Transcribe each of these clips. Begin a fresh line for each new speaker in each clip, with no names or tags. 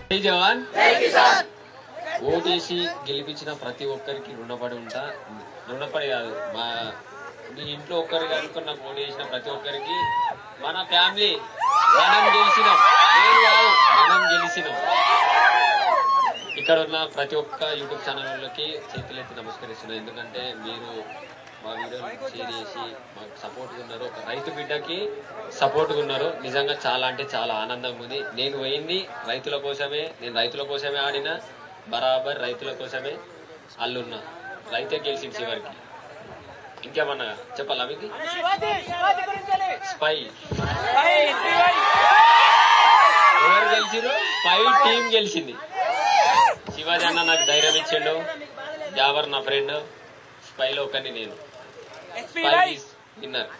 జై జవాన్ ఓటేసి గెలిపించిన ప్రతి ఒక్కరికి రుణపడి ఉంటా రుణపడి కాదు మా మీ ఇంట్లో ఒక్కరికి అనుకున్న నాకు ఓటు వేసిన ప్రతి ఒక్కరికి మన ఫ్యామిలీ మనం గెలిచినాం నేను కాదు మనం గెలిచినాం ఇక్కడ ఉన్న ప్రతి ఒక్క యూట్యూబ్ ఛానల్ వాళ్ళకి చేతులెత్తి నమస్కరిస్తున్నాను ఎందుకంటే మీరు మా వీడియోని షేర్ చేసి మాకు సపోర్ట్ ఉన్నారు ఒక రైతు బిడ్డకి సపోర్ట్ ఉన్నారు నిజంగా చాలా అంటే చాలా ఆనందంగా ఉంది నేను పోయింది రైతుల కోసమే నేను రైతుల కోసమే ఆడిన బరాబర్ రైతుల కోసమే అల్లున్నా రైతే గెలిచింది చివరికి ఇంకేమన్నా చెప్పాలా మీకు స్పై ఎవరు గెలిచిరు స్పై టీం గెలిచింది శివాజీ అన్న నాకు ధైర్యం ఇచ్చిండు జావర్ నా ఫ్రెండ్ స్పైలో ఒకరిని నేను spy winner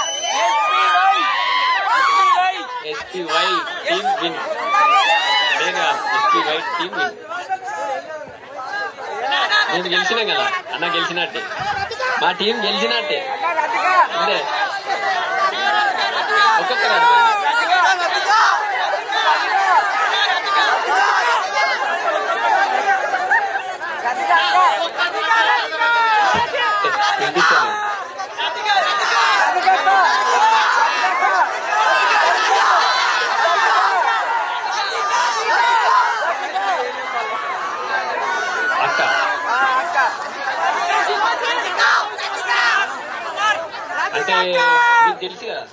SPY team win నేను ఎస్పీవై టీమ్ విన్ నేను గెలిచినా కదా అన్న గెలిచినట్టే మా టీం గెలిచినట్టే అంతే ఒక్కొక్కరు అడగండి వినిపిస్తాను అక్క అంటే మీకు తెలుసు కదా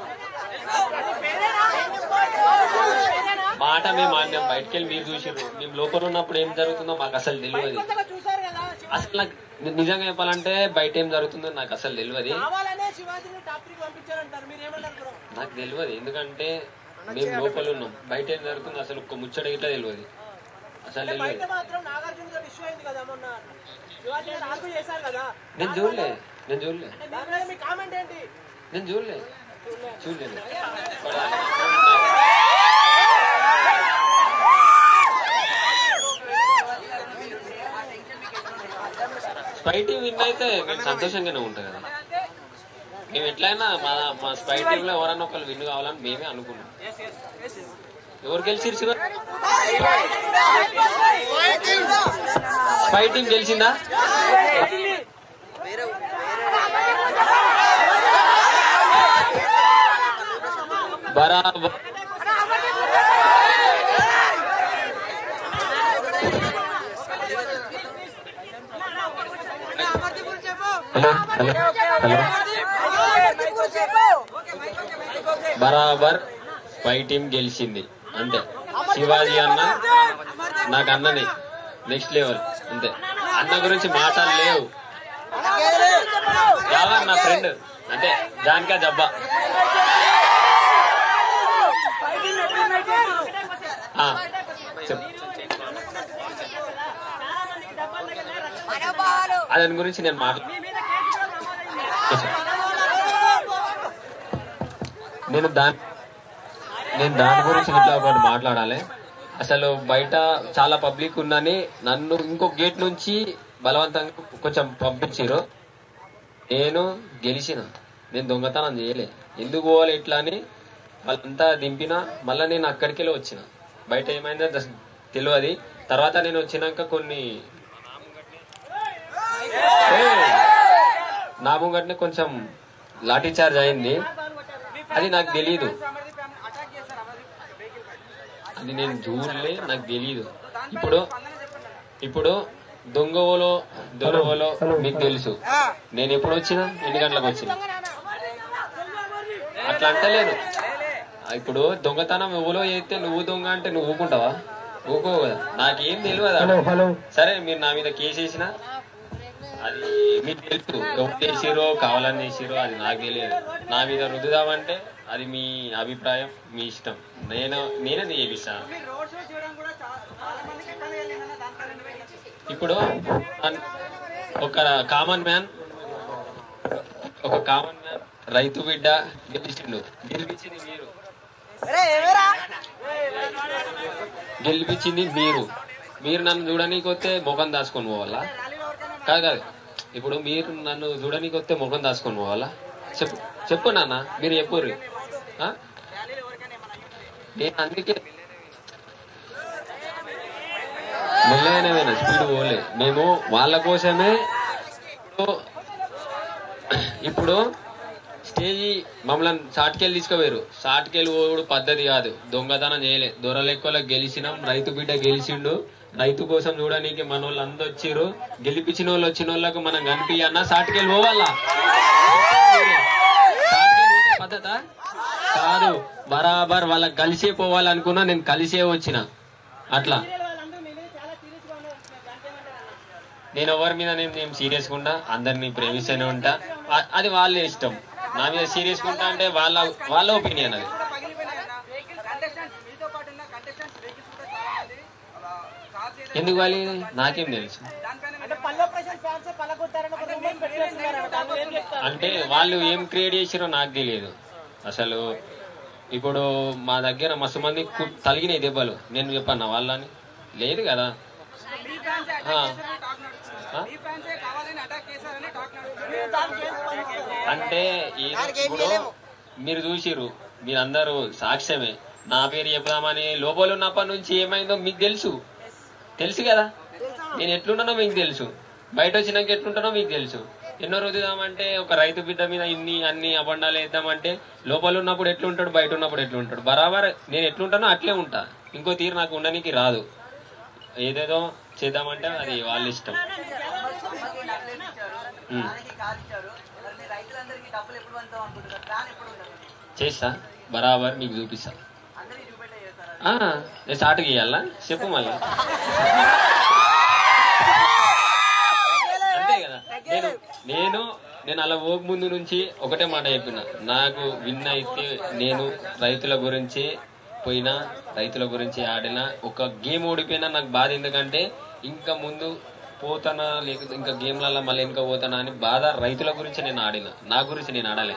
మాట మేము ఆడినాం బయటకు వెళ్ళి మీరు చూసారు మేము లోపల ఉన్నప్పుడు ఏం జరుగుతుందో మాకు అసలు తెలియదు అసలు నాకు ని- నిజంగా చెప్పాలంటే బయట ఏం జరుగుతుందో నాకు అసలు తెలియదు
కావాలనే శివాజీని టాప్ త్రీకి పంపించారంటారు మీరు ఏమంటారు బ్రో
నాకు తెలియదు ఎందుకంటే మేము లోపల ఉన్నాం బయట ఏం జరుగుతుందో అసలు ఒక్క ముచ్చట ఇట్లా తెలియదు అసలు
బయట
తెలియదు
మాత్రం నాగార్జున గారు ఇష్యూ అయింది కదా మొన్న శివాజీ గారు ఆర్గ్యూ చేశారు కదా
నేను చూడలే నేను చూడలే
దాని మీద మీ కామెంట్ ఏంటి
నేను చూడలే చూడలేదు స్పై టీం విన్ అయితే మేము సంతోషంగానే ఉంటాం కదా మేము ఎట్లయినా మా మా స్పై టీంలో ఎవరన్నా ఒకళ్ళు విన్ కావాలని మేమే అనుకున్నాం ఎవరు గెలిచిరు శివ స్పై టీం గెలిచిందా బరాబర్ హలో హలో హలో బరాబర్ స్పై టీం గెలిచింది అంతే శివాజీ అన్న నాకు అన్నని నెక్స్ట్ లెవెల్ అంతే అన్న గురించి మాటలు లేవు ఎవరు నా ఫ్రెండ్ అంటే జాన్కా జబ్బా ఆ, చెప్పు దాని గురించి నేను మాట్లా నేను దాని నేను దాని గురించి ఇట్లా ఒకటి మాట్లాడాలి అసలు బయట చాలా పబ్లిక్ ఉందని నన్ను ఇంకో గేట్ నుంచి బలవంతంగా కొంచెం పంపించారు నేను గెలిచిన నేను దొంగతనం చేయలే ఎందుకు పోవాలి ఇట్లా అని వాళ్ళంతా దింపిన మళ్ళీ నేను అక్కడికి వెళ్ళి వచ్చిన బయట ఏమైందో జస్ట్ తెలియదు తర్వాత నేను వచ్చినాక కొన్ని ఏయ్! నా ముంగట్నే కొంచెం లాఠీ చార్జ్ అయింది అది నాకు తెలియదు అది నేను చూడలే నాకు తెలియదు ఇప్పుడు ఇప్పుడు దొంగవలో దొరవలో మీకు తెలుసు నేను ఎప్పుడు వచ్చినా ఎన్ని గంటలకు వచ్చిన అట్లా అంటలేను ఇప్పుడు దొంగతనం ఎవరో చేస్తే నువ్వు దొంగ అంటే నువ్వు ఊకుంటావా ఊకో కదా నాకేం తెలియదు సరే మీరు నా మీద కేసు వేసినా అది మీకు తెలుసు ఎవరు చేసిరో కావాలని చేసిరో అది నాకు తెలియదు నా మీద రుద్దుదామంటే అది మీ అభిప్రాయం మీ ఇష్టం నేను నేనే చేపిస్తాను
రోడ్ షో చేయడం కూడా చాలా చాలా మందికి ఇబ్బంది కలిగిందన్న దాంట్లో రెండు వేలు ఇచ్చేసి.
ఇప్పుడు అన్- ఒక కామన్ మ్యాన్ ఒక కామన్ మ్యాన్ రైతు బిడ్డ గెలిచిండు గెలిపించింది మీరు గెలిపించింది మీరు మీరు నన్ను చూడనీకి వస్తే ముఖం దాచుకొని పోవాలా కాదు కాదు ఇప్పుడు మీరు నన్ను చూడనీకి వస్తే ముఖం దాచుకొని పోవాలా చెప్పు చెప్పు నాన్న మీరు చెప్పుర్రి ఆ? నేను అందుకే మెల్లగానే పోయినా స్పీడ్ పోలే మేము వాళ్ళ కోసమే ఇప్పుడు- ఇప్పుడు స్టేజ్ మమ్మల్ని షార్ట్కెళ్ళి తీసుకుపోయారు షార్ట్కెళ్ళి పోడు పద్ధతి కాదు దొంగతనం చేయలే దొరలెక్కలో గెలిచినాం రైతు బిడ్డ గెలిచిండు రైతు కోసం చూడడానికి మన వాళ్ళు అందరు వచ్చిర్రు గెలిపించిన వాళ్ళు వచ్చిన వాళ్ళకు మనం కనిపించన్నా షార్ట్కెళ్ళి పోవాలా షార్ట్కెళ్ళి పోతే పద్ధత కాదు బరాబర్ వాళ్ళకి కలిసే పోవాలనుకున్నా నేను కలిసే వచ్చిన అట్లా
వాళ్ళందరూ మీ మీద చాలా సీరియస్ గా ఉన్నారు దానికి ఏమంటారు అన్న?
నేను ఎవరి మీద నేను నేను సీరియస్ ఉంటా అందరినీ ప్రేమిస్తూనే ఉంటా అ- అది వాళ్ళ ఇష్టం నా మీద సీరియస్ ఉంటా అంటే వాళ్ళ వాళ్ళ ఒపీనియన్ అది
కూడా పగిలిపోయినాయి అన్న కంటెస్టెంట్స్ మీతో పాటు ఉన్న కంటెస్టెంట్స్ వెహికల్స్ కూడా చాలా మంది అలా కార్స్ ఏదైతే
ఎందుకు వాళ్ళు నాకేం తెలుసు
దానిపైన అంటే పల్లె ప్రశాంత్ ఫ్యాన్స్ పల్లగొట్టారని ఒక రూమర్ పెట్టేస్తున్నారు దాన్ని ఏం చెప్తారు
అంటే వాళ్ళు ఏం క్రియేట్ చేసిరో నాకు తెలియదు అసలు ఇప్పుడు మా దగ్గర మస్తు మంది కు- తలిగినాయి దెబ్బలు నేను చెప్పన్నా వాళ్ళని లేదు కదా
మీ ఫ్యాన్స్
ఆ.
అటాక్ చేశారని టాక్ నడుస్తుంది
ఆ?
మీ ఫ్యాన్సే కావాలని అటాక్ చేశారని టాక్ నడుస్తుంది
అంటే ఈ- ఇప్పుడు మీరు చూసిరు మీరందరూ సాక్ష్యమే నా పేరు చెప్దామని లోపల ఉన్నప్పటి నుంచి ఏమైందో మీకు తెలుసు తెలుసు కదా నేను ఎట్లున్నానో మీకు తెలుసు బయట వచ్చినాక ఎట్లుంటానో మీకు తెలుసు ఎన్నో రోజుదామంటే ఒక రైతు బిడ్డ మీద ఇన్ని అన్ని అబండాలు వేద్దామంటే లోపల ఉన్నప్పుడు ఎట్లుంటాడు బయట ఉన్నప్పుడు ఎట్లుంటాడు బరాబర్ నేను ఎట్లుంటానో అట్లే ఉంటా ఇంకో తీరు నాకు ఉండడానికి రాదు ఏదేదో చేద్దామంటే అది వాళ్ళ ఇష్టం ఉమ్.
రైతులందరికీ డబ్బులు ఎప్పుడు పంచుతాం అనుకుంటున్నారు ప్లాన్ ఎప్పుడు ఉండదు
చేస్తా బరాబర్ మీకు చూపిస్తా
అందరికీ చూపెట్టే చేస్తారు
ఆ, నేను స్టార్ట్ చేయాలా చెప్పు మళ్ళీ అంతే కదా నేను నేను నేను అలా పోక ముందు నుంచి ఒకటే మాట చెప్పిన నాకు విన్ అయితే నేను రైతుల గురించి పోయినా రైతుల గురించి ఆడినా ఒక గేమ్ ఓడిపోయినా నాకు బాధ ఎందుకంటే ఇంకా ముందు పోతానా లేకపోతే ఇంకా గేమ్లలో మళ్ళీ ఇంకా పోతానా అని బాధ రైతుల గురించి నేను ఆడిన నా గురించి నేను ఆడలే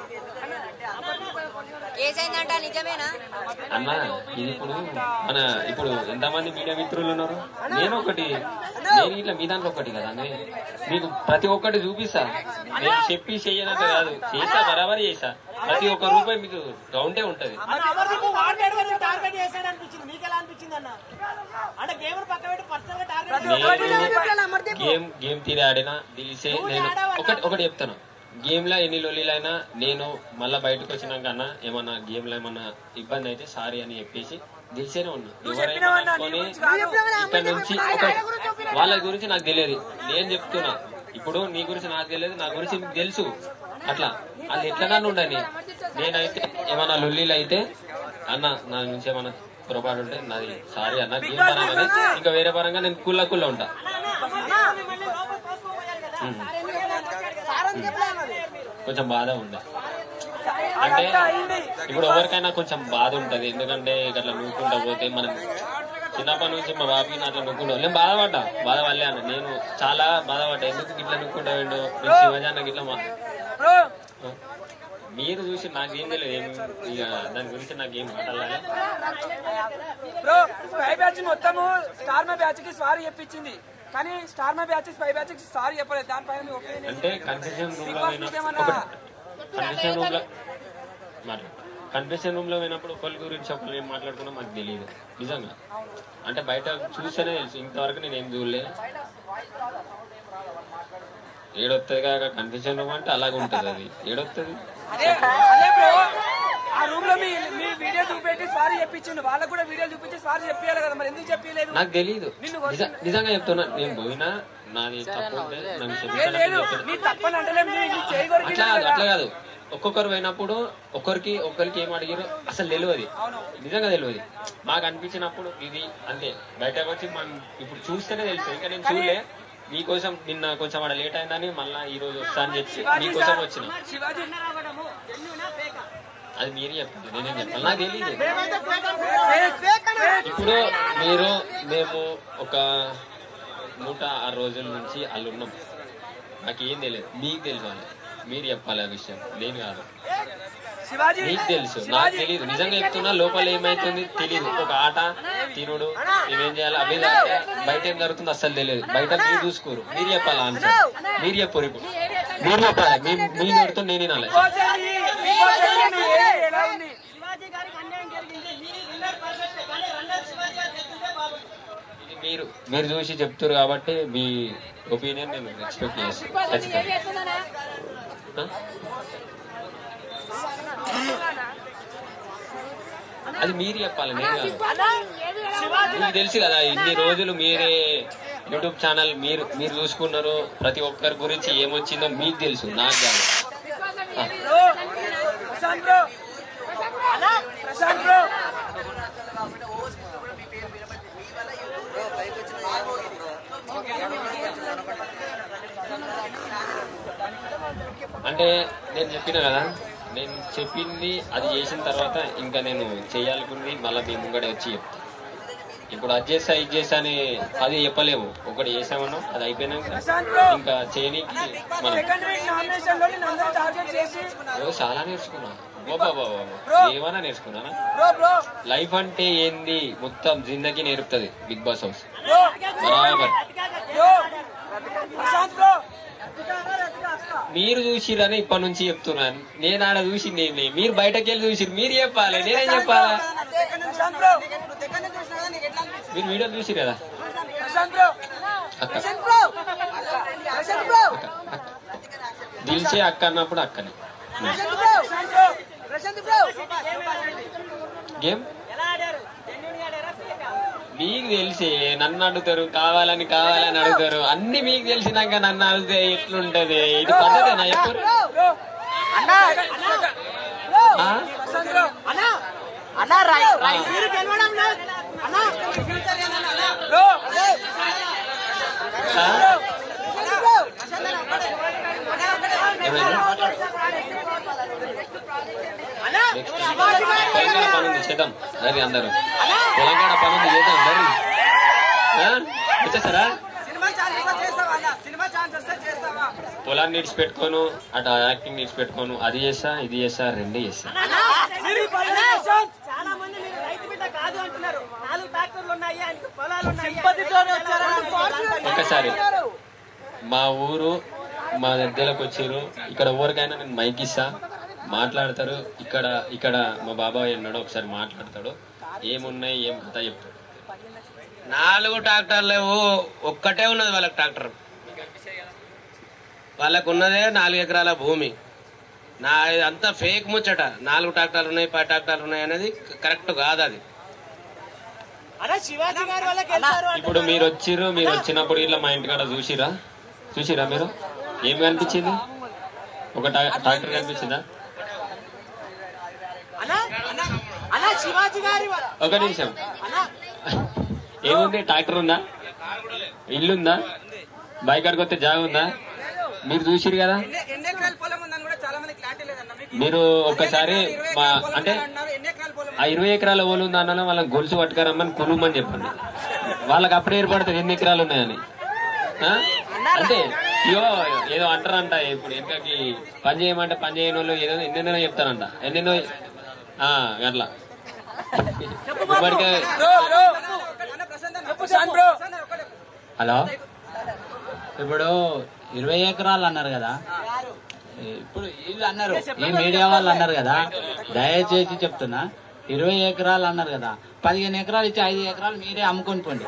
కేసైందంట నిజమేనా
అన్న ఇది ఇప్పుడు మన ఇప్పుడు ఎంతమంది మీడియా మిత్రులు ఉన్నారు నేను ఒకటి నేను ఇట్లా మీ దాంట్లో ఒకటి కదా అన్నయ్య. మీకు ప్రతి ఒక్కటి చూపిస్తా నేను చెప్పి చేయనట్టు కాదు చేసా బరాబర్ చేసా ప్రతి ఒక్క రూపాయి మీకు రౌండే ఉంటది
టార్గెట్ చేశాడు అనిపించింది మీకు ఎలా అనిపించింది అన్న అంటే గేమ్ పక్క పెట్టి పర్సనల్ గా టార్గెట్
నేను గేమ్ గేమ్ తీరి ఆడినా తెలిసే నేను ఒకటి ఒకటి చెప్తాను గేమ్ లో ఎన్ని లొల్లీలైనా నేను మళ్ళా బయటకు వచ్చినాక అన్న ఏమన్నా గేమ్ లో ఏమన్నా ఇబ్బంది అయితే సారీ అని చెప్పేసి తెలిసేనే ఉన్నా ఎవరైనా అనుకొని ఇక్కడ నుంచి ఒక వాళ్ళ గురించి నాకు తెలియదు నేను చెప్తున్నా ఇప్పుడు నీ గురించి నాకు తెలియదు నా గురించి మీకు తెలుసు అట్లా వాళ్ళు ఎట్లా ఉండని నేనైతే ఏమన్నా లొల్లీలు అయితే అన్న నా నుంచి ఏమన్నా పొరపాటు ఉంటే నాది సారీ అన్న గేమ్ పరంగానే ఇంకా వేరే పరంగా నేను కుల్ల కుల్ల ఉంటా ఉమ్. కొంచెం బాధ ఉంది అంటే ఇప్పుడు ఎవరికైనా కొంచెం బాధ ఉంటది ఎందుకంటే అట్లా నూకుంటా పోతే మనం చిన్నప్పటి నుంచి మా బాబీ అట్లా నూకుంటా నేను బాధపడ్డా బాధపడలే అన్న నేను చాలా బాధపడ్డా ఎందుకు ఇట్లా నూక్కుంటా వెండు నేను శివాజీ అన్నకి ఇట్లా మా ఆ? మీరు చూసి నాకేం తెలియదు ఏం ఇక దాని గురించి నాకేం మాట్లాడాలి
బ్రో స్పై బ్యాచ్ మొత్తము స్టార్ మా బ్యాచ్ కి సారీ చెప్పించింది కానీ star Maa batch spy batch కి సారీ చెప్పలేదు దానిపైన మీ ఒపీనియన్
అంటే కన్ఫెషన్ రూమ్ లో పోయినప్పుడు కన్ఫెషన్ రూమ్ లో మాట్లాడు కన్ఫెషన్ రూమ్ లో పోయినప్పుడు ఒకరి గురించి ఒకరు ఏం మాట్లాడుకున్నా మాకు తెలియదు నిజంగా అంటే బయట చూస్తేనే తెలుసు ఇంతవరకు నేను ఏం చూడలే ఏడొస్తుంది కాక కన్ఫెషన్ రూమ్ అంటే అలాగే ఉంటది అది ఏడొస్తుంది
అదే అదే బ్రో ఆ రూమ్ లో మీ మీ వీడియో చూపెట్టి సారీ చెప్పించిండు వాళ్ళకు కూడా వీడియో చూపించి సారీ చెప్పాలి కదా మరి ఎందుకు చెప్పలేదు
నాకు తెలియదు నిజ- నిజంగా చెప్తున్నా నేను పోయినా నాది తప్పు ఉంటే నన్ను
ఏ
క్షమించండి
లేదు
అని చెప్పిన.
నీ తప్పని అంటలేము నీ- నీ చేయి వరకు
అట్లా కాదు అట్లా కాదు ఒక్కొక్కరు పోయినప్పుడు ఒకరికి ఒకరికి ఏం అడిగారో అసలు తెలియదు నిజంగా తెలియదు మాకు అనిపించినప్పుడు ఇది అంతే బయటకు వచ్చి మనం ఇప్పుడు చూస్తేనే తెలుసు ఇంకా నేను చూడలే మీకోసం నిన్న కొంచెం అక్కడ లేట్ అయిందని మళ్ళీ ఈ రోజు వస్తా అని చెప్పి మీకోసం వచ్చిన
శివాజీ
అది మీరే చెప్పండి నేనేం చెప్పాలి నాకు తెలియదు
ఫేక్, ఫేక్.
ఇప్పుడు మీరు మేము ఒక నూట ఆరు రోజుల నుంచి వాళ్ళు ఉన్నాం నాకు ఏం తెలియదు మీకు తెలుసు వాళ్ళు మీరు చెప్పాలి ఆ విషయం నేను కాదు
శివాజీ
మీకు తెలుసు నాకు తెలియదు నిజంగా చెప్తున్నా లోపల ఏమైతుంది తెలియదు ఒక ఆట తినుడు ఇవేం చేయాలి అవి చేయాలి. బయట ఏం జరుగుతుందో అస్సలు తెలియదు బయట మీరు చూసుకోరు మీరు చెప్పాలి ఆన్సర్ మీరు చెప్పరు ఇప్పుడు మీరు చెప్పాలి మీ మీ నోటితో నేను వినాలి
ఇంకో చెయ్యి, ఇంకో చెయ్యి, నీ ఏరియా ఎలా ఉంది
శివాజీ గారికి అన్యాయం జరిగింది మీరు విన్నర్ పర్ఫెక్ట్ కానీ రన్నర్ శివాజీ గారు చెప్తుంటే బాగుంది
ఇది మీరు మీరు చూసి చెప్తారు కాబట్టి మీ ఒపీనియన్ నేను రెస్పెక్ట్ చేస్తాను ఖచ్చితంగా ఆ? అది మీరు చెప్పాలి నేను కాదు మీకు తెలుసు కదా ఇన్ని రోజులు మీరే యూట్యూబ్ ఛానల్ మీరు మీరు చూసుకున్నారు ప్రతి ఒక్కరి గురించి ఏమొచ్చిందో మీకు తెలుసు నాకు కాదు ఆ.
Bro Prashanth bro Prashanth bro
అంటే నేను చెప్పిన కదా నేను చెప్పింది అది చేసిన తర్వాత ఇంకా నేను చేయాలనుకుంది మళ్ళీ మీ ముంగడే వచ్చి చెప్తా ఇప్పుడు అది చేస్తా ఇది చేస్తా అని అది చెప్పలేము ఒకటి చేసామన్నా అది అయిపోయినాక
ప్రశాంత్ బ్రో
ఇంకా చేయనీకి మనం
సెకండ్ వీక్ నామినేషన్ లో నేను అందరూ టార్గెట్ చేసి
ఓ, చాలా నేర్చుకున్నా బాబా బాబా ఏమైనా నేర్చుకున్నానా
బ్రో బ్రో
లైఫ్ అంటే ఏంది మొత్తం జిందగీ నేర్పుతుంది బిగ్ బాస్ హౌస్
బ్రో
బరాబర్
బ్రో ప్రశాంత్ బ్రో
మీరు చూసిరని ఇప్పటి నుంచి చెప్తున్నాను నేను ఆడ చూసింది ఏంది మీరు బయటకు వెళ్ళి చూసిరు మీరు చెప్పాలి నేనేం చెప్పాలా
ప్రశాంత్ బ్రో
మీరు వీడియో చూసిరు కదా
ప్రశాంత్ బ్రో
అక్క
ప్రశాంత్ బ్రో ప్రశాంత్ బ్రో
దిల్సే అక్క అన్నప్పుడు అక్కనే
Prashanth bro Prashanth bro Prashanth bro
game
ఎలా ఆడారు జెన్యున్ ఆడారా ఫేక్
మీకు తెలిసి నన్ను అడుగుతారు కావాలని కావాలని అడుగుతారు అన్ని మీకు తెలిసినాక నన్ను అడిగితే ఎట్లుంటది ఇది పద్ధతేనా ఎప్పుడు
బ్రో అన్నా
ఆ?
ప్రశాంత్ బ్రో
అన్నా
అన్నా రై
ఆ.
మీరు గెలవడం లేదు అన్నా
బ్రో
ఆ?
బ్రో
ఏమైంది?
అన్నా
నెక్స్ట్ తెలంగాణ పని ఉంది చేద్దాం రండి అందరూ తెలంగాణ పని ఉంది చేద్దాం రండి ఆ? వచ్చేసారా
సినిమా ఛాన్స్ వస్తే చేస్తావా అన్న సినిమా ఛాన్స్ వస్తే చేస్తావా
పొలాన్ని నీడ్చి పెట్టుకోను అటు యాక్టింగ్ నీడ్చి పెట్టుకోను అది చేస్తా ఇది చేస్తా రెండు చేస్తా
అన్నా, మీరు అన్నా, చాలా మంది మీరు రైతు బిడ్డ కాదు అంటున్నారు నాలుగు ట్రాక్టర్లు ఉన్నాయి ఆయనకు పొలాలు ఉన్నాయి
ఒక్కసారి మా ఊరు మా దగ్గరకు వచ్చారు ఇక్కడ ఎవరికైనా నేను మైక్ ఇస్తా మాట్లాడతారు ఇక్కడ ఇక్కడ మా బాబాయ్ అన్నాడు ఒకసారి మాట్లాడతాడు ఏమున్నాయి ఏం కథ చెప్తాడు
నాలుగు ట్రాక్టర్లు లేవు ఒక్కటే ఉన్నది వాళ్ళకి ట్రాక్టర్ వాళ్ళకు ఉన్నదే నాలుగు ఎకరాల భూమి నా అంతా ఫేక్ ముచ్చట నాలుగు ట్రాక్టర్లు ఉన్నాయి పది ట్రాక్టర్లు ఉన్నాయి అనేది కరెక్ట్ కాదు అది
అన్నా శివాజీ గారు వల్ల గెలిచారు
ఇప్పుడు మీరు వచ్చిర్రు మీరు వచ్చినప్పుడు ఇట్లా మా ఇంటికాడ చూసిరా చూసిరా మీరు ఏం కనిపించింది ఒక టా- ట్రాక్టర్ కనిపించిందా
అన్నా అన్నా శివాజీ గారి వ-
ఒక నిమిషం
అన్నా
ఏముంది ట్రాక్టర్ ఉందా ఇల్లుందా బైక్ కాడికి వస్తే జాగ ఉందా మీరు చూసిరు కదా
ఎన్ని ఎన్ని ఎకరాల పొలం ఉందని కూడా చాలా మంది క్లారిటీ లేదన్న మీకు
మీరు ఒక్కసారి మా అంటే
అన్నారు ఎన్ని ఎకరాల పొలం
ఆ ఇరవై ఎకరాల ఓలు ఉందా అన్న వాళ్ళకి గొలుసు పట్టుకరమ్మని కొనుమ్మని చెప్పండి వాళ్ళకి అప్పుడే ఏర్పడుతుంది ఎన్ని ఎకరాలు ఉన్నాయని ఆ? అంటే ఇయో ఏదో అంటారంట ఇప్పుడు వెనకకి పని చేయమంటే పని చేయని వాళ్ళు ఏదో ఎన్నెన్నో చెప్తారంట ఎన్నెన్నో ఆ, అట్లా ఇప్పటికే
బ్రో బ్రో అన్న ప్రశాంత్ అన్న ప్రశాంత్ బ్రో
హలో ఇప్పుడు ఇరవై ఎకరాలు అన్నారు కదా ఇప్పుడు వీళ్ళు అన్నారు ఈ మీడియా వాళ్ళు అన్నారు కదా దయచేసి చెప్తున్నా ఇరవై ఎకరాలు అన్నారు కదా పదిహేను ఎకరాలు ఇచ్చి ఐదు ఎకరాలు మీరే అమ్ముకొని పోండి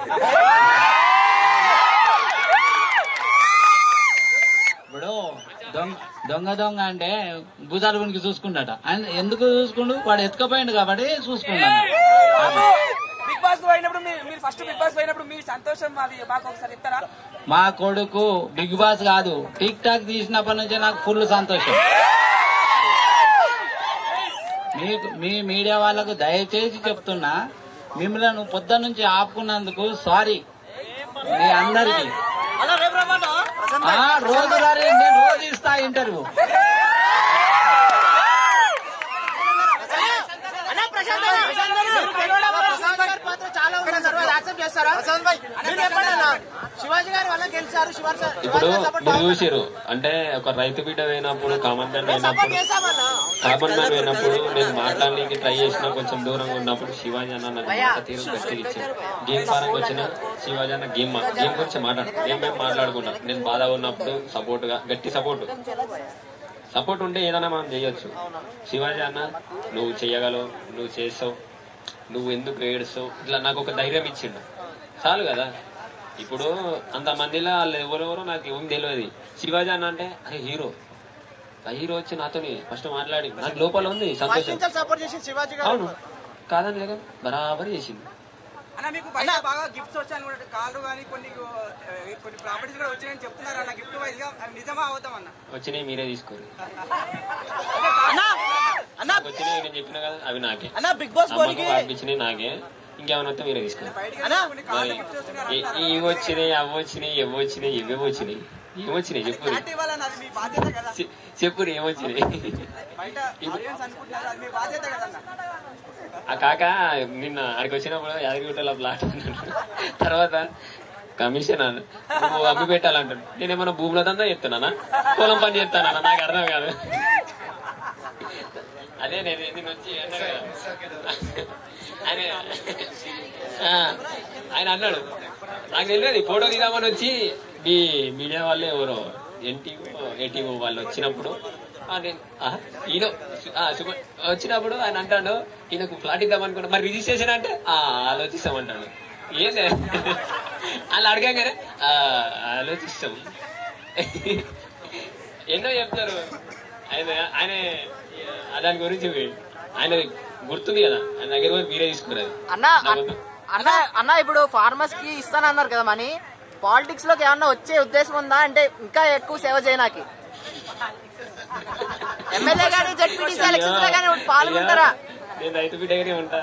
ఇప్పుడు దొంగ దొంగ దొంగ అంటే భుజాలు గునికి చూసుకుంటాట ఆయన ఎందుకు చూసుకుండు వాడు ఎత్తుకపోయిండు కాబట్టి చూసుకున్నాను
బిగ్ బాస్ పోయినప్పుడు మీరు మీరు ఫస్ట్ బిగ్ బాస్ పోయినప్పుడు మీ సంతోషం మాది మాకు ఒకసారి చెప్తారా
మా కొడుకు బిగ్ బాస్ కాదు టిక్ టాక్ తీసినప్పటి నుంచే నాకు ఫుల్ సంతోషం మీకు మీ మీడియా వాళ్ళకు దయచేసి చెప్తున్నా మిమ్మల్ని పొద్దు నుంచి ఆపుకున్నందుకు సారీ మీ అందరికి ఆ, రోజు సారి నేను రోజు ఇస్తా ఇంటర్వ్యూ
అన్నా ప్రశాంత్ అన్న, ప్రశాంత్ అన్న, మీరు గెలవడం వల్ల శివాజీ గారి పాత్ర చాలా ఉంది అన్నారు. అది యాక్సెప్ట్ చేస్తారా మీరు చెప్పండి అన్న. శివాజీ గారు వల్ల గెలిచారు శివాజీ సార్-
ఇప్పుడు
శివాజీ గారు సపోర్ట్
మీరు చూసిరు అంటే ఒక రైతు బిడ్డ అయినప్పుడు కామన్ మ్యాన్
సపోర్ట్
అయినప్పుడు
చేశామన్నా
కామన్ మ్యాన్ అయినప్పుడు నేను మాట్లాడడానికి ట్రై చేసిన కొంచెం దూరంగా ఉన్నప్పుడు శివాజీ అన్న నాకు మాట తీరు గట్టిగా ఇచ్చాడు గేమ్ పరంగా వచ్చిన శివాజీ అన్న గేమ్ మా- గేమ్ గురించి మాట్లాడు గేమ్ మేము మాట్లాడుకున్నాం నేను బాధ ఉన్నప్పుడు సపోర్ట్ గా గట్టి సపోర్ట్ సపోర్ట్ ఉంటే ఏదైనా మనం చేయొచ్చు శివాజీ అన్న నువ్వు చేయగలవు నువ్వు చేస్తావు నువ్వు ఎందుకు ఏడుస్తావు ఇట్లా నాకు ఒక ధైర్యం ఇచ్చిండు చాలు కదా ఇప్పుడు అంత మందిలో వాళ్ళు ఎవరెవరో నాకు ఏం తెలియదు శివాజీ అన్న అంటే అరే హీరో ఆ హీరో వచ్చి నాతోని ఫస్ట్ మాట్లాడి నాకు లోపల ఉంది సంతోషం
సపోర్ట్ చేసి శివాజీ గారు
అవును కాదని లేదు బరాబర్ చేసింది
అన్న మీకు బయట బాగా గిఫ్ట్స్ వచ్చాయని కూడా కాళ్ళు కానీ కొన్ని ఆ, కొన్ని ప్రాపర్టీస్ కూడా వచ్చాయని చెప్తున్నారు అన్న గిఫ్ట్ వైజ్ గా అవి నిజమా అవుతాం అన్న
వచ్చినాయి మీరే తీసుకోరు
అన్నా అన్నా
నాకు వచ్చినాయి నేను చెప్పిన కదా అవి నాకే
అన్నా బిగ్ బాస్
అమ్మకు
బోనికి
పంపించినాయి నాకే ఇంకేమైనా వస్తే మీరే తీసుకోరు
బయటకి
అన్నా
కొన్ని కార్లు గిఫ్ట్స్ వస్తున్నాయి
ఈ- ఈ ఇవి వచ్చినాయి అవి వచ్చినాయి ఇవి వచ్చినాయి ఇవి వచ్చినాయి ఏమొచ్చినాయి చెప్పు
క్లారిటీ ఇవ్వాలన్న అది మీ బాధ్యత కదా
చెప్పు ఏమొచ్చినాయి
బయట ఆడియన్స్ అనుకుంటున్నారు అది మీ బాధ్యత కదన్న
ఆ కాక నిన్న అక్కడికి వచ్చినప్పుడు యాదగిరిగుట్టలో ప్లాట్ అన్నాడు తర్వాత కమిషన్ అన్న నువ్వు అమ్మి పెట్టాలంటాడు నేనేమన్నా భూముల దందా చెప్తున్నానా పొలం పని చేస్తానా నాకు అర్థం కాదు అదే నేను నేను వచ్చి అన్నాడు కదా. ఆయన ఆ, ఆయన అన్నాడు నాకు తెలియదు ఫోటో దిగామని వచ్చి మీ మీడియా వాళ్ళే ఎవరో ఎన్టీఓ ఏటీఓ వాళ్ళు వచ్చినప్పుడు ఆ, నేను, ఆ, ఈయన ఆ, సుమ- వచ్చినప్పుడు ఆయన అంటాడు ఈయనకు ఫ్లాట్ ఇద్దాం అనుకున్నా మరి రిజిస్ట్రేషన్ అంటే ఆ, ఆలోచిస్తామంటాడు ఏందే వాళ్ళు అడగంగానే "ఆ, ఆలోచిస్తాం ఎన్నో చెప్తారు ఆయన ఆయన ఆ, దాని గురించి ఆయన గుర్తుంది కదా ఆయన దగ్గర పోయి మీరే తీసుకున్నది
అన్న
నాకు-
అన్న అన్న ఇప్పుడు ఫార్మర్స్ కి ఇస్తానన్నారు కదా మనీ పాలిటిక్స్ లోకి ఏమన్నా వచ్చే ఉద్దేశం ఉందా అంటే ఇంకా ఎక్కువ సేవ చేయడానికి ఎమ్మెల్యే గానీ జడ్పీటీసీ ఎలక్షన్స్ లో కానీ పాల్గొంటారా
నేను రైతు బిడ్డగానే ఉంటా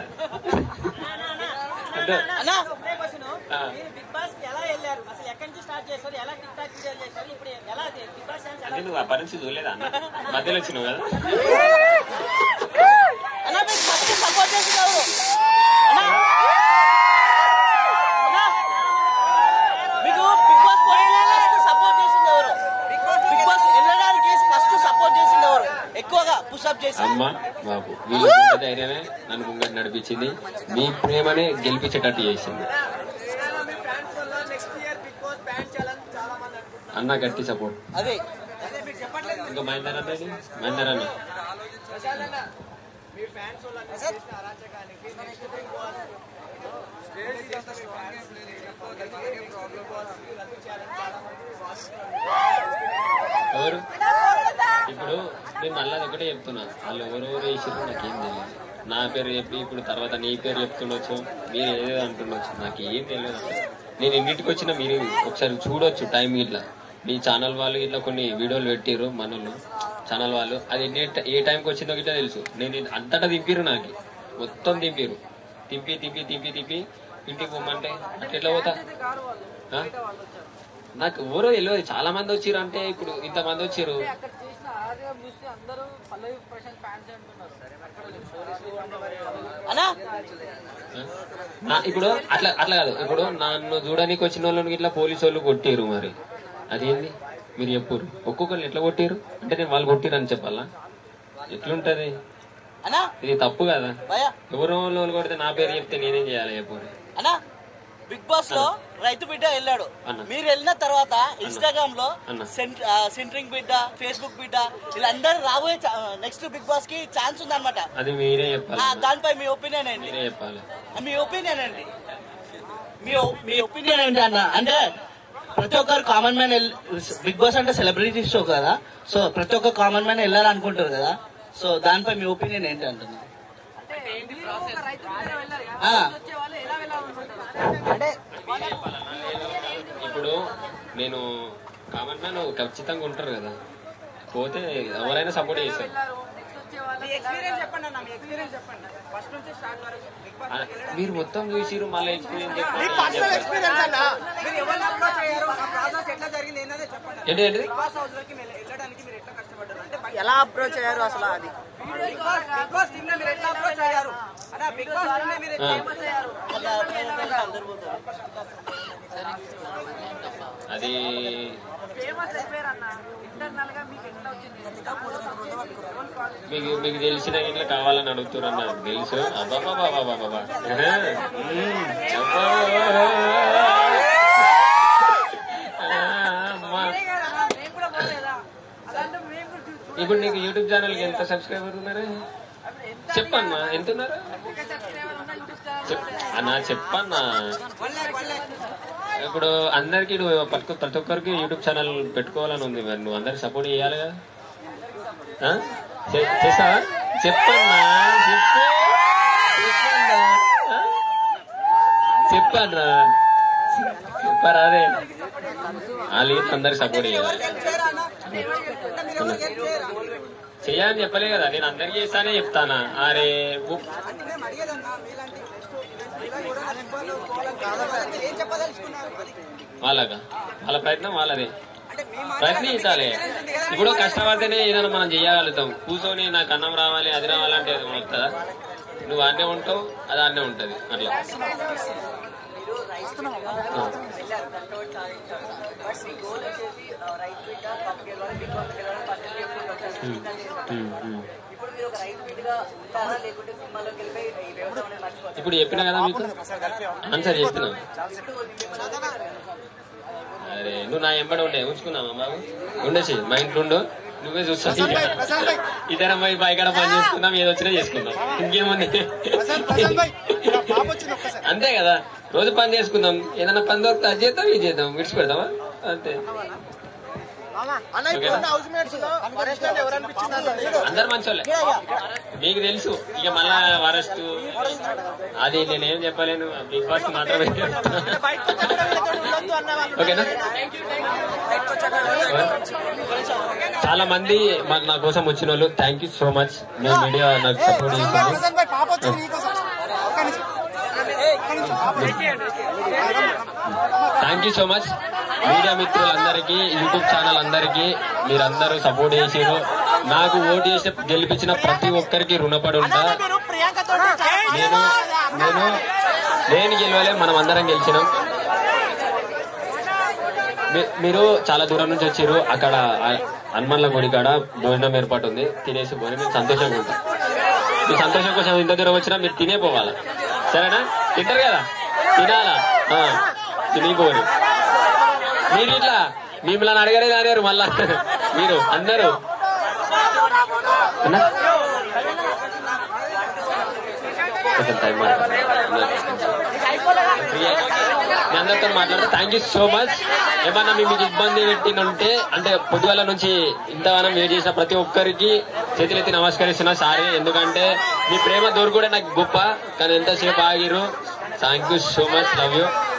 అంటే
అన్నా
ఆ,
బిగ్ బాస్ ఎలా వెళ్ళారు అసలు ఎక్కడి నుంచి స్టార్ట్ చేశారు ఎలా టిక్ టాక్ వీడియోలు చేశారు ఇప్పుడు ఎలా బిగ్ బాస్
అంటే నువ్వు ఆ పరిస్థితి చూడలేదా అన్న మధ్యలో వచ్చినావు కదా
అన్న మీకు ఫస్ట్ సపోర్ట్ చేసినారు మీకు బిగ్ బాస్ ఫస్ట్ సపోర్ట్ చేసింది ఎవరు బిగ్ బాస్ వెళ్ళడానికి ఫస్ట్ సపోర్ట్ చేసింది ఎవరు ఎక్కువగా పుషప్ చేసి
అమ్మ బాబు వీళ్ళ గుండె ధైర్యమే నన్ను ముంగటి నడిపించింది మీ ప్రేమనే గెలిపించేటట్టు చేసింది అన్న గట్టి సపోర్ట్
అదే
ఇంకా మహేందర్ అన్న ఇది? మహేందర్ అన్న ఎవరు ఇప్పుడు నేను మళ్ళీ అది ఒకటే చెప్తున్నా వాళ్ళు ఎవరెవరు వేసిర్రు నాకేం తెలియదు నా పేరు చెప్పి ఇప్పుడు తర్వాత నీ పేరు చెప్తుండొచ్చు మీరు ఏదో అంటుండొచ్చు నాకు ఏం తెలియదు అసలు నేను ఎన్నింటికి వచ్చినా మీరు ఒకసారి చూడొచ్చు టైం ఇట్లా మీ ఛానల్ వాళ్ళు ఇట్లా కొన్ని వీడియోలు పెట్టిర్రు మనోళ్ళు ఛానల్ వాళ్ళు అది ఎన్ని ఏ టైంకి వచ్చిందో ఇట్లా తెలుసు నేను ఇది అంతటా దింపిర్రు నాకు మొత్తం దింపిర్రు తింపి తింపి తింపి తింపి ఇంటికి పోమంటే అట్లా ఎట్లా పోతా ఆ? నాకు ఎవరో తెలియదు చాలా మంది వచ్చిర్రు అంటే ఇప్పుడు ఇంత మంది వచ్చిర్రు
అన్నా
నా ఇప్పుడు అట్లా అట్లా కాదు ఇప్పుడు నన్ను చూడడానికి వచ్చిన వాళ్ళని ఇట్లా పోలీసు వాళ్ళు కొట్టిరు మరి అదేంది మీరు చెప్పురు ఒక్కొక్కరు ఎట్లా కొట్టిరు అంటే నేను వాళ్ళు కొట్టిరు అని చెప్పాలా ఎట్లుంటది
అన్నా
ఇది తప్పు కదా
భయ
ఎవరో వాళ్ళు కొడితే నా పేరు చెప్తే నేనేం చేయాలి చెప్పురు
అన్నా బిగ్ బాస్ లో రైతు బిడ్డ వెళ్ళాడు
అన్న.
మీరు వెళ్ళిన తర్వాత ఇన్స్టాగ్రామ్ లో
అన్న.
సెంట్- ఆ, సెంట్రింగ్ బిడ్డ ఫేస్బుక్ బిడ్డ వీళ్ళందరూ రాబోయే నెక్స్ట్ బిగ్ బాస్ కి ఛాన్స్ ఉందన్నమాట
అది మీరే
ఆ,
చెప్పాలి
దానిపై మీ ఒపీనియన్ ఏంటి
మీరే చెప్పాలి
మీ ఒపీనియన్ ఏంటి మీ ఒ- మీ ఒపీనియన్ ఏంటి అన్న అంటే ప్రతి ఒక్కరు కామన్ మ్యాన్ బిగ్ బాస్ అంటే సెలబ్రిటీ షో కదా సో ప్రతి ఒక్క కామన్ మ్యాన్ వెళ్ళాలనుకుంటారు కదా సో దానిపై మీ ఒపీనియన్ ఏంటి అంటున్నా ఆ. అంటే
ఇప్పుడు నేను కామన్ మ్యాన్ ఖచ్చితంగా ఉంటారు కదా పోతే ఎవరైనా సపోర్ట్ చేస్తారు
మీ ఎక్స్పీరియన్స్ చెప్పండి అన్న మీ ఎక్స్పీరియన్స్ చెప్పండి ఫస్ట్ నుంచి స్టార్ట్ వరకు బిగ్ బాస్
ఆ, మీరు మొత్తం చూసిరు మళ్ళీ ఎక్స్పీరియన్స్
ఎక్స్పీరియన్స్ అన్న
మీరు ఎవరిని అప్రోచ్ అయ్యారు ఆ ప్రాసెస్ ఎట్లా జరిగింది ఏంటనే చెప్పండి
ఏంటి ఏంటి
బిగ్ బాస్ హౌస్ లోకి మీరు వెళ్ళడానికి మీరు ఎట్లా కష్టపడ్డారు అంటే బయట
ఎలా అప్రోచ్ అయ్యారు అసలు అది
Bigg Boss Bigg Boss team లో మీరు ఎట్లా అప్రోచ్ అయ్యారు అన్న బిగ్ బాస్ టీమ్ లో మీరు ఎట్లా
ఆ.
approach అయ్యారు
అది మీకు మీకు తెలిసిన ఇట్లా కావాలని అడుగుతున్నారు నాకు తెలుసు అబ్బాబాబాబాబాబా. ఆహా. మ్మ్. అబ్బా. ఆ, అమ్మా. ఇప్పుడు నీకు యూట్యూబ్ ఛానల్ కి ఎంత సబ్స్క్రైబర్ ఉన్నారు చెప్పమ్మా ఎంత ఉన్నారు చెప్- అన్నా చెప్పన్నా ఇప్పుడు అందరికి నువ్వు పట్టుకో ప్రతి ఒక్కరికి యూట్యూబ్ ఛానల్ పెట్టుకోవాలని ఉంది మరి నువ్వు అందరికి సపోర్ట్ చేయాలి కదా ఆ? చే- చేస్తావా చెప్పన్నా చెప్పు చెప్పన్నా ఆ? చెప్పన్నా చెప్పరా అదే వాళ్ళు అందరికి సపోర్ట్ చేయాలి చెయ్యాలని చెప్పలే కదా నేను అందరికి చేస్తానే చెప్తానా అరే ఉప్. వాళ్ళగా వాళ్ళ ప్రయత్నం వాళ్ళదే ప్రయత్నించాలి ఇప్పుడు కష్టపడితేనే ఏదైనా మనం చేయగలుగుతాం కూర్చొని నాకు అన్నం రావాలి అది రావాలంటే అది వస్తుందా నువ్వు అన్నే ఉంటావు అది అన్నే ఉంటది అట్లా ఆ. ఉమ్, ఉమ్, ఉమ్. ఇప్పుడు చెప్పినా కదా మీకు ఆన్సర్ చెప్పినా అరే నువ్వు నా ఎంబడి ఉండే ఉంచుకున్నావా బాబు ఉండేసి మా ఇంట్లో ఉండు నువ్వే చూస్తావు ఇద్దరం పోయి బయకాడ పని చేసుకుందాం ఏదో వచ్చినా చేసుకుందాం ఇంకేముంది అంతే కదా రోజు పని చేసుకుందాం ఏదైనా పని దొరికితే అది చేద్దాం ఇది చేద్దాం విడిచిపెడదామా అంతే ఓకేనా? అందరు మంచోళ్ళే మీకు తెలుసు ఇక మళ్ళా వరస్ట్ అది నేనేం చెప్పలేను బిగ్ బాస్ మాత్రమే ఓకేనా చాలా మంది మన నా కోసం వచ్చిన వాళ్ళు థ్యాంక్ యూ సో మచ్ మీ మీడియా నాకు సపోర్ట్ చేస్తుంది thank you so much media మిత్రులందరికీ యూట్యూబ్ ఛానల్ అందరికీ మీరందరూ సపోర్ట్ చేసిరు నాకు ఓటు చేసి గెలిపించిన ప్రతి ఒక్కరికి రుణపడి ఉంటా నేను నేను నేను గెలవలే మనం అందరం గెలిచినాం మీ- మీరు చాలా దూరం నుంచి వచ్చారు అక్కడ ఆ- హనుమన్ల గుడి కాడ భోజనం ఏర్పాటు ఉంది తినేసి పోయి మేము సంతోషంగా ఉంటాం మీ సంతోషం కోసం ఇంత దూరం వచ్చినా మీరు తినే పోవాలా సరేనా తింటారు కదా తినాలా ఆ, తినిపోరు మీరు ఇట్లా మిమ్మల్ని అడగరే అడిగారు మళ్ళా మీరు అందరూ అన్నా? కొంచెం టైం మీ అందరితో మాట్లాడితే థ్యాంక్ యూ సో మచ్ ఏమన్నా మీ మీకు ఇబ్బంది పెట్టినుంటే అంటే పొద్దుగాల నుంచి ఇంతగానం వెయిట్ చేసిన ప్రతి ఒక్కరికి చేతులెత్తి నమస్కరిస్తున్నా సారీ ఎందుకంటే మీ ప్రేమ దొరుకుడే నాకు గొప్ప కానీ ఎంతసేపు ఆగిరు thank you so much love you